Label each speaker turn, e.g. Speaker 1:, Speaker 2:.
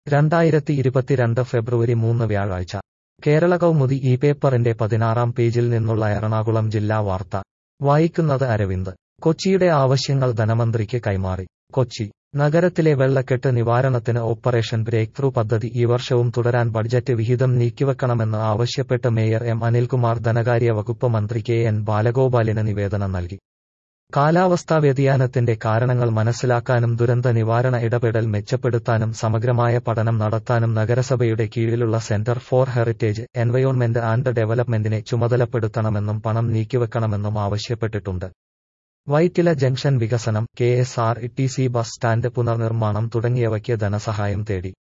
Speaker 1: രണ്ടായിരത്തി ഇരുപത്തിരണ്ട് ഫെബ്രുവരി മൂന്ന് വ്യാഴാഴ്ച കേരള കൗമുദി ഈ പേപ്പറിന്റെ പതിനാറാം പേജിൽ നിന്നുള്ള എറണാകുളം ജില്ലാ വാർത്ത വായിക്കുന്നത് അരവിന്ദ് കൊച്ചിയുടെ ആവശ്യങ്ങൾ ധനമന്ത്രിക്ക് കൈമാറി കൊച്ചി നഗരത്തിലെ വെള്ളക്കെട്ട് നിവാരണത്തിന് ഓപ്പറേഷൻ ബ്രേക്ക് ത്രൂ പദ്ധതി ഈ വർഷവും തുടരാൻ ബഡ്ജറ്റ് വിഹിതം നീക്കിവെക്കണമെന്ന് ആവശ്യപ്പെട്ട് മേയർ എം അനിൽകുമാർ ധനകാര്യ വകുപ്പ് മന്ത്രി കെ എൻ ബാലഗോപാലിന് നിവേദനം നൽകി കാലാവസ്ഥാ വ്യതിയാനത്തിന്റെ കാരണങ്ങൾ മനസ്സിലാക്കാനും ദുരന്ത നിവാരണ ഇടപെടൽ മെച്ചപ്പെടുത്താനും സമഗ്രമായ പഠനം നടത്താനും നഗരസഭയുടെ കീഴിലുള്ള centre for heritage environment and ഡെവലപ്മെന്റിനെ ചുമതലപ്പെടുത്തണമെന്നും പണം നീക്കിവെക്കണമെന്നും ആവശ്യപ്പെട്ടിട്ടുണ്ട് വൈറ്റില ജംഗ്ഷൻ വികസനം K S R T C bus stand പുനർനിർമ്മാണം തുടങ്ങിയവയ്ക്ക് ധനസഹായം തേടി